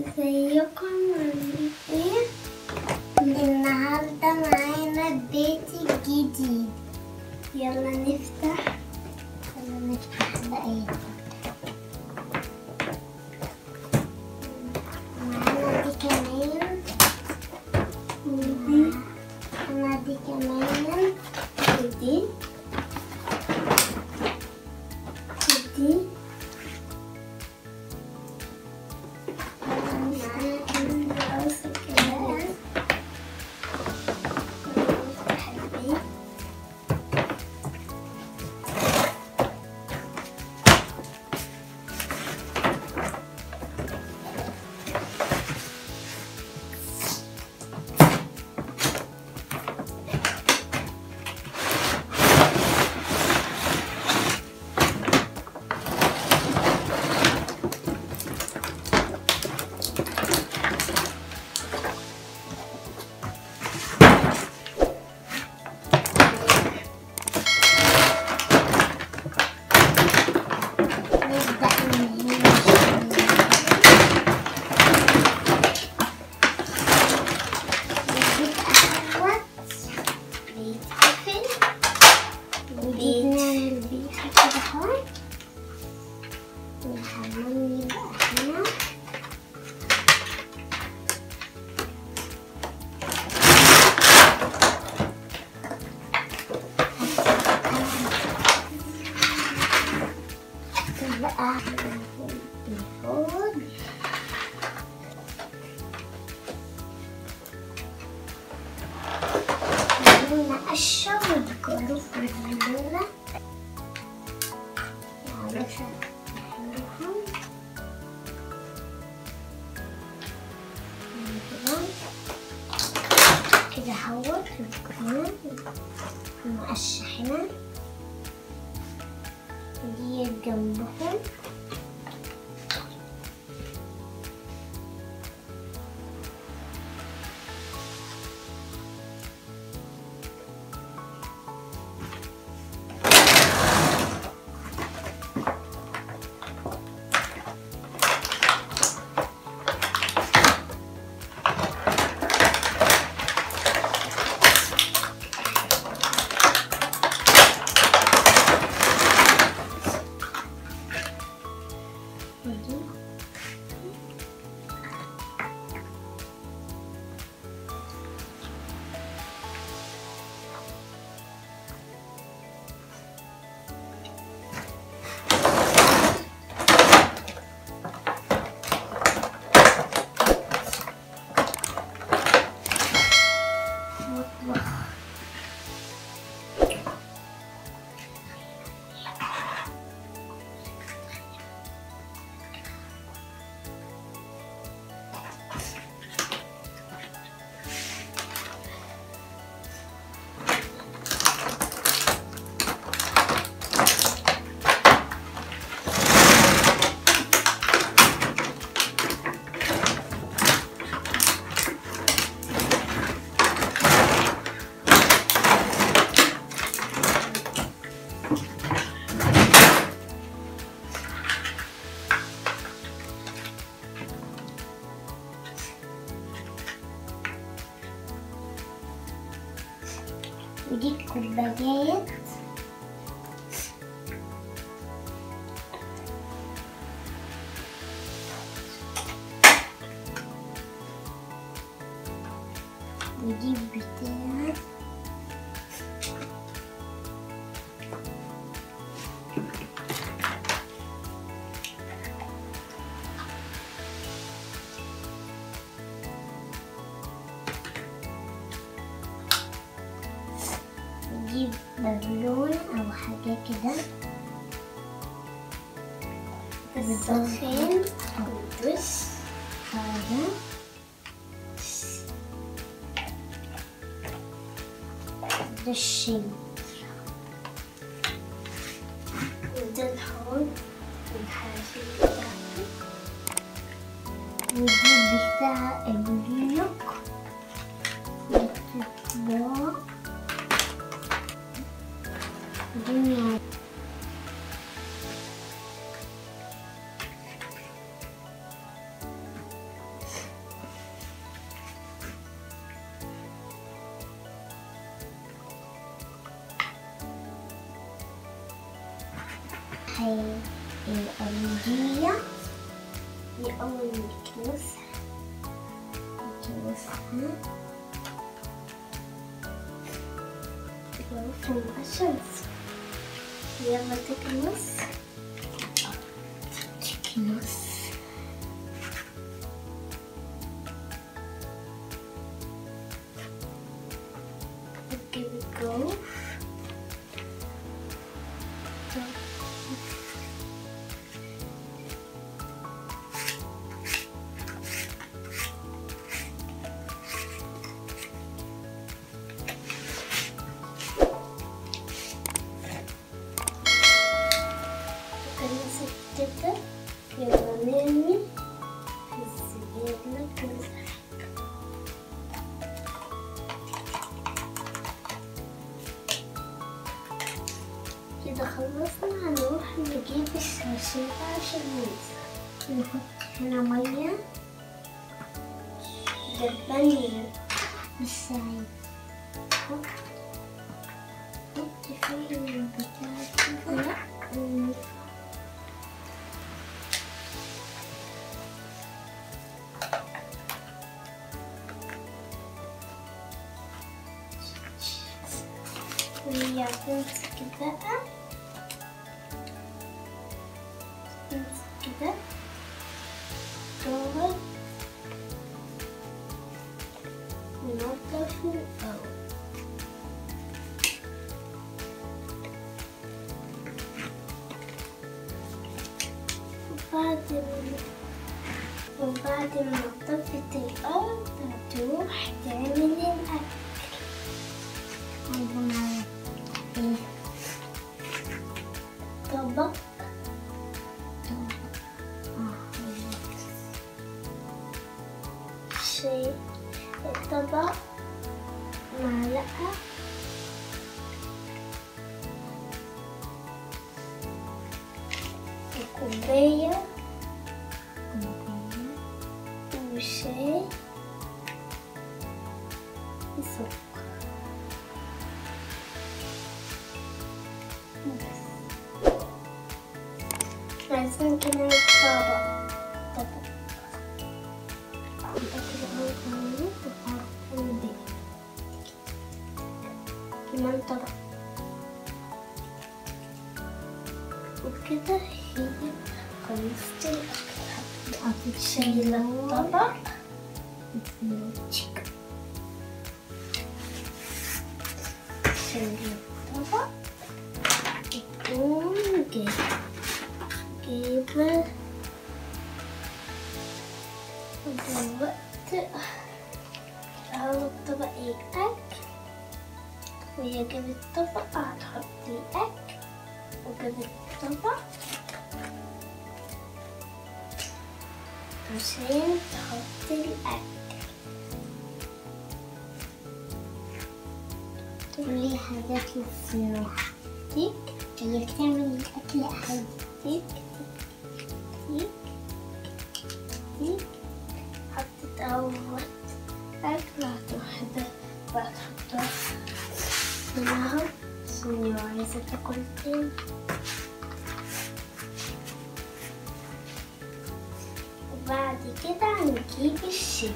ازيكم عاملين ايه؟ النهاردة معانا بيت جديد يلا نفتح يلا نفتح بقى معانا دي كمان ودي معانا دي كمان ودي ودي معانا كمان دراسة كده نفتح البيت نبدأ من هنا نجيب أحوت بيتقفل ونجيب نعمل بيها كده اهو والحمام يبقى هنا بقى الفوق عملنا قشة وديكورو في الجنينة علشان نحلهم كده هوت كمان مقشة هنا دي جنبهم ودي مطبخ ودي الكوبايات ودي بتاع نجيب بالون أو حاجة كده بالدخان أو بس هذا ده الشيء وده الحوض الحاشية بتاعته ودي بتاع البلوك بتطبع الدنيا هي الأرضية دي أول نكنسها نكنسها نكنسها مع الشمس يلا تكنس تكنس Give it go. خلصت كده يلا نرمي في الزبالة كل حاجة كده خلصنا هنروح نجيب الشاشة عشان ننسى نحط هنا مية دبانية بالسعيد حط حط فيه البتاع كده لا وهي تمسك بقى تمسك كده تقعد ننضف الأول وبعد ما وبعد ما نضفت الأرض هتروح تعمل الأكل عندنا ايه طبق شيء طبق معلقة وكوباية وشاي وسكر عايزين كمان طبق طبق الأكل هو كمان وحاطين كمان طبق وكده هي خلصت الأكل هتشيل الطبق تشيك شيل الطبق تقوم جايب جايبة دلوقتي أحط طبق الأكل وهي جابت طبق هتحط الأكل وجابت طبق عشان تحط الأكل تقولي حاجات للصراحة تيك اللي بتعمل الأكل أحد تيك تيك تيك حطيت أول أكل هتروح ده بقى تحطها هنا عشان لو عايزة تاكل تاني وبعد كده هنجيب الشاي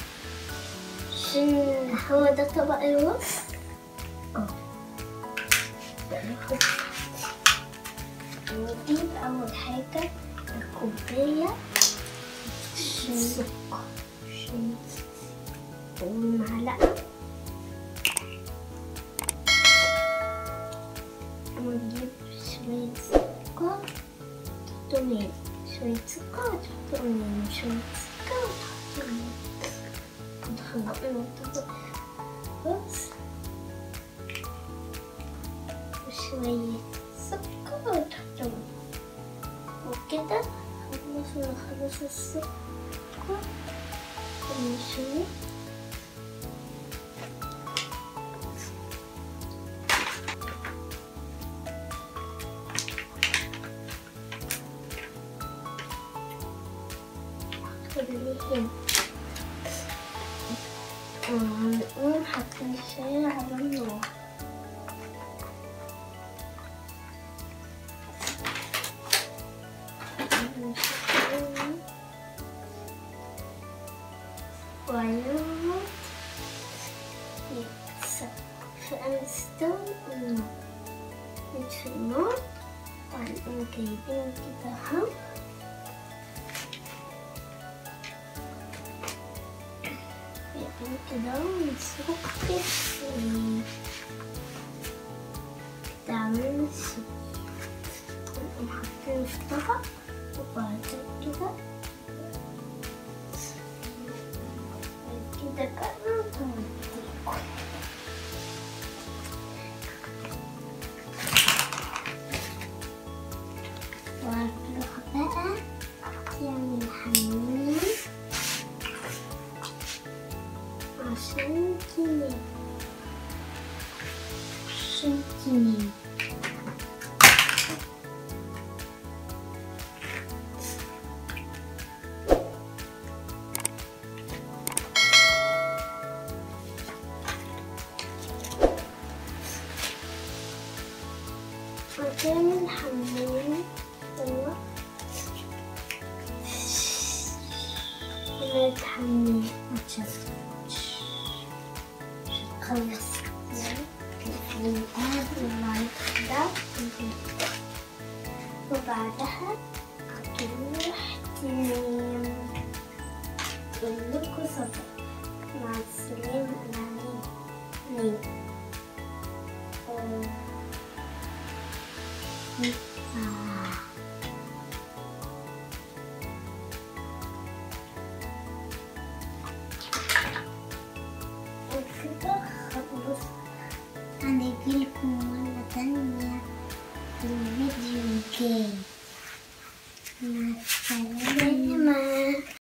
عشان هو ده طبق الوصف ناخد نجيب أول حاجة الكوباية السكر والمعلقة ونجيب شوية سكر تحطهم هنا شوية سكر تحطهم هنا شوية سكر تحطهم هنا تخلطهم الطبق بس وشوية سكر وتحطهم وكده خلصنا نخلص السكر ونشوي اللي هنا ونقوم حاطين الشاي على النار ويوم فأنستون نطفي النار وهنقوم جايبين كده اهو جايبين كده ونسكر كده عاملين السكر نقوم حاطين في طبق وبعدين كده كده بقى نوديكم وهنروح بقى تعمل حمام عشان تنام عشان تنام وتعمل حمام يلا عملت حمام وتشوف خلص وبعدها هتروح تنام كلكم صبر مع السلامة العليم نام آه. وكده خلاص هنجيلكم مرة تانية في الفيديو الجاي مع السلامة